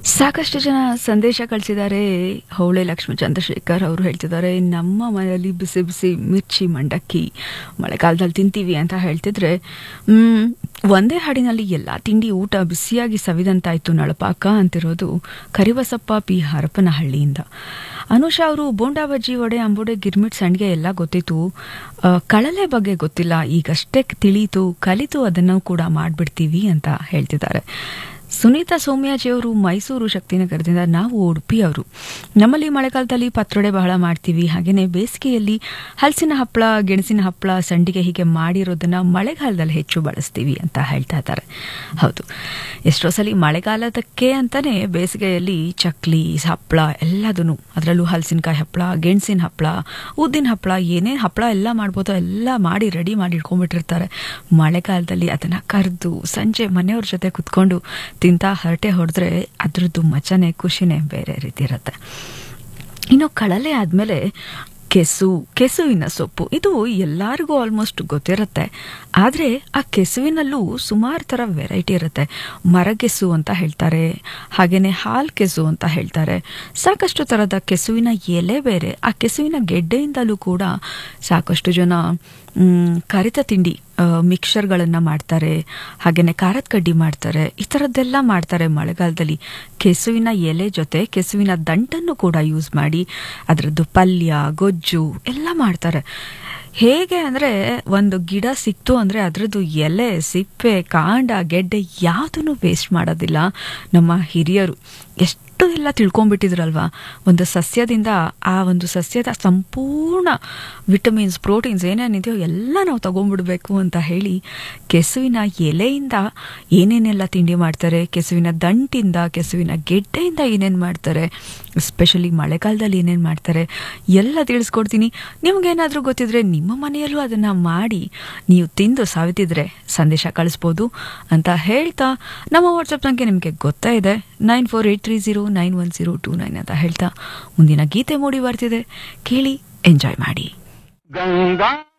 ಸಾಕಷ್ಟು ಜನ ಸಂದೇಶ ಕಳಿಸಿದ್ದಾರೆ ಹೌಳೆ ಲಕ್ಷ್ಮೀ ಚಂದ್ರಶೇಖರ್ ಅವರು ಹೇಳ್ತಿದ್ದಾರೆ ನಮ್ಮ ಮನೆಯಲ್ಲಿ ಬಿಸಿ ಬಿಸಿ ಮಿರ್ಚಿ ಮಂಡಕ್ಕಿ ಮಳೆಗಾಲದಲ್ಲಿ ತಿಂತೀವಿ ಅಂತ ಹೇಳ್ತಿದ್ರೆ ಮ್, ಒಂದೇ ಹಾಡಿನಲ್ಲಿ ಎಲ್ಲ ತಿಂಡಿ ಊಟ ಬಿಸಿಯಾಗಿ ಸವಿದಂತಾಯ್ತು ನಳಪಾಕ ಅಂತಿರೋದು ಕರಿಬಸಪ್ಪ ಪಿ ಹರಪನಹಳ್ಳಿಯಿಂದ ಅನುಷಾ ಅವರು ಬೋಂಡಾ ಬಜ್ಜಿ ವಡೆ ಅಂಬುಡೆ ಗಿರ್ಮಿಟ್ ಸಂಡಿಗೆ ಎಲ್ಲ ಗೊತ್ತಿತ್ತು ಆ, ಕಳಲೆ ಬಗ್ಗೆ ಗೊತ್ತಿಲ್ಲ ಈಗಷ್ಟೇ ತಿಳಿತು ಕಲಿತು ಅದನ್ನು ಕೂಡ ಮಾಡ್ಬಿಡ್ತೀವಿ ಅಂತ ಹೇಳ್ತಿದ್ದಾರೆ ಸುನೀತಾ ಸೌಮ್ಯಾಜಿಯವರು ಮೈಸೂರು ಶಕ್ತಿನಗರದಿಂದ ನಾವು ಉಡುಪಿಯವರು ನಮ್ಮಲ್ಲಿ ಮಳೆಗಾಲದಲ್ಲಿ ಪತ್ರೊಡೆ ಬಹಳ ಮಾಡ್ತೀವಿ ಹಾಗೆಯೇ ಬೇಸಿಗೆಯಲ್ಲಿ ಹಲಸಿನ ಹಪ್ಪಳ ಗೆಣಸಿನ ಹಪ್ಪಳ ಸಂಡಿಗೆ ಹೀಗೆ ಮಾಡಿರೋದನ್ನ ಮಳೆಗಾಲದಲ್ಲಿ ಹೆಚ್ಚು ಬಳಸ್ತೀವಿ ಅಂತ ಹೇಳ್ತಾ ಇದ್ದಾರೆ ಹೌದು ಎಷ್ಟೋ ಸಲ ಮಳೆಗಾಲದಕ್ಕೆ ಅಂತಾನೆ ಬೇಸಿಗೆಯಲ್ಲಿ ಚಕ್ಲಿ ಹಪ್ಪಳ ಎಲ್ಲದನ್ನು ಅದರಲ್ಲೂ ಹಲಸಿನಕಾಯಿ ಹಪ್ಪಳ ಗೆಣಸಿನ ಹಪ್ಪಳ ಉದ್ದಿನ ಹಪ್ಪಳ ಏನೇನು ಹಪ್ಪಳ ಎಲ್ಲ ಮಾಡ್ಬೋದೋ ಎಲ್ಲ ಮಾಡಿ ರೆಡಿ ಮಾಡಿ ಇಟ್ಕೊಂಡ್ಬಿಟ್ಟಿರ್ತಾರೆ ಮಳೆಗಾಲದಲ್ಲಿ ಅದನ್ನ ಕರೆದು ಸಂಜೆ ಮನೆಯವ್ರ ಜೊತೆ ಕುತ್ಕೊಂಡು ತಿಂತಾ ಹರಟೆ ಹೊಡೆದ್ರೆ ಅದ್ರದ್ದು ಮಜಾನೇ ಖುಷಿನೇ ಬೇರೆ ರೀತಿ ಇರುತ್ತೆ ಇನ್ನು ಕಳಲೆ ಆದಮೇಲೆ ಕೆಸು ಕೆಸುವಿನ ಸೊಪ್ಪು ಇದು ಎಲ್ಲರಿಗೂ ಆಲ್ಮೋಸ್ಟ್ ಗೊತ್ತಿರುತ್ತೆ ಆದರೆ ಆ ಕೆಸುವಿನಲ್ಲೂ ಸುಮಾರು ಥರ ವೆರೈಟಿ ಇರುತ್ತೆ ಮರಗೆಸು ಅಂತ ಹೇಳ್ತಾರೆ ಹಾಗೆಯೇ ಹಾಲ್ ಕೆಸು ಅಂತ ಹೇಳ್ತಾರೆ ಸಾಕಷ್ಟು ಥರದ ಕೆಸುವಿನ ಎಲೆ ಬೇರೆ ಆ ಕೆಸುವಿನ ಗೆಡ್ಡೆಯಿಂದಲೂ ಕೂಡ ಸಾಕಷ್ಟು ಜನ ಮ್, ಕರಿತ ತಿಂಡಿ ಮಿಕ್ಸರ್ಗಳನ್ನು ಮಾಡ್ತಾರೆ ಹಾಗೆಯೇ ಖಾರದ ಕಡ್ಡಿ ಮಾಡ್ತಾರೆ ಈ ಥರದ್ದೆಲ್ಲ ಮಾಡ್ತಾರೆ ಮಳೆಗಾಲದಲ್ಲಿ ಕೆಸುವಿನ ಎಲೆ ಜೊತೆ ಕೆಸುವಿನ ದಂಟನ್ನು ಕೂಡ ಯೂಸ್ ಮಾಡಿ ಅದರದ್ದು ಪಲ್ಯ ಗೊಜ್ಜು ಎಲ್ಲ ಮಾಡ್ತಾರೆ ಹೇಗೆ ಅಂದರೆ ಒಂದು ಗಿಡ ಸಿಕ್ತು ಅಂದರೆ ಅದರದ್ದು ಎಲೆ ಸಿಪ್ಪೆ ಕಾಂಡ ಗೆಡ್ಡೆ ಯಾವುದನ್ನು ವೇಸ್ಟ್ ಮಾಡೋದಿಲ್ಲ ನಮ್ಮ ಹಿರಿಯರು ಎಷ್ಟು ಎಲ್ಲ ತಿಳ್ಕೊಂಡ್ಬಿಟ್ಟಿದ್ರಲ್ವಾ ಒಂದು ಸಸ್ಯದಿಂದ ಆ ಒಂದು ಸಸ್ಯದ ಸಂಪೂರ್ಣ ವಿಟಮಿನ್ಸ್ ಪ್ರೋಟೀನ್ಸ್ ಏನೇನಿದೆಯೋ ಎಲ್ಲ ನಾವು ತಗೊಂಡ್ಬಿಡ್ಬೇಕು ಅಂತ ಹೇಳಿ ಕೆಸುವಿನ ಎಲೆಯಿಂದ ಏನೇನೆಲ್ಲ ತಿಂಡಿ ಮಾಡ್ತಾರೆ ಕೆಸುವಿನ ದಂಟಿಂದ ಕೆಸುವಿನ ಗೆಡ್ಡೆಯಿಂದ ಏನೇನು ಮಾಡ್ತಾರೆ ಎಸ್ಪೆಷಲಿ ಮಳೆಗಾಲದಲ್ಲಿ ಏನೇನು ಮಾಡ್ತಾರೆ ಎಲ್ಲ ತಿಳಿಸ್ಕೊಡ್ತೀನಿ ನಿಮಗೇನಾದರೂ ಗೊತ್ತಿದ್ರೆ ನಿಮ್ಮ ಮನೆಯಲ್ಲೂ ಅದನ್ನು ಮಾಡಿ ನೀವು ತಿಂದು ಸಾವಿತಿದ್ರೆ ಸಂದೇಶ ಕಳಿಸ್ಬೋದು ಅಂತ ಹೇಳ್ತಾ ನಮ್ಮ ವಾಟ್ಸಪ್ ಸಂಖ್ಯೆ ನಿಮಗೆ ಗೊತ್ತಾ ಇದೆ nine four eight three zero nine one zero two nine ಅಂತ ಹೇಳ್ತಾ ಮುಂದಿನ ಗೀತೆ ಮೂಡಿ ಬರ್ತಿದೆ ಕೇಳಿ ಎಂಜಾಯ್ ಮಾಡಿ ಗಂಗಾ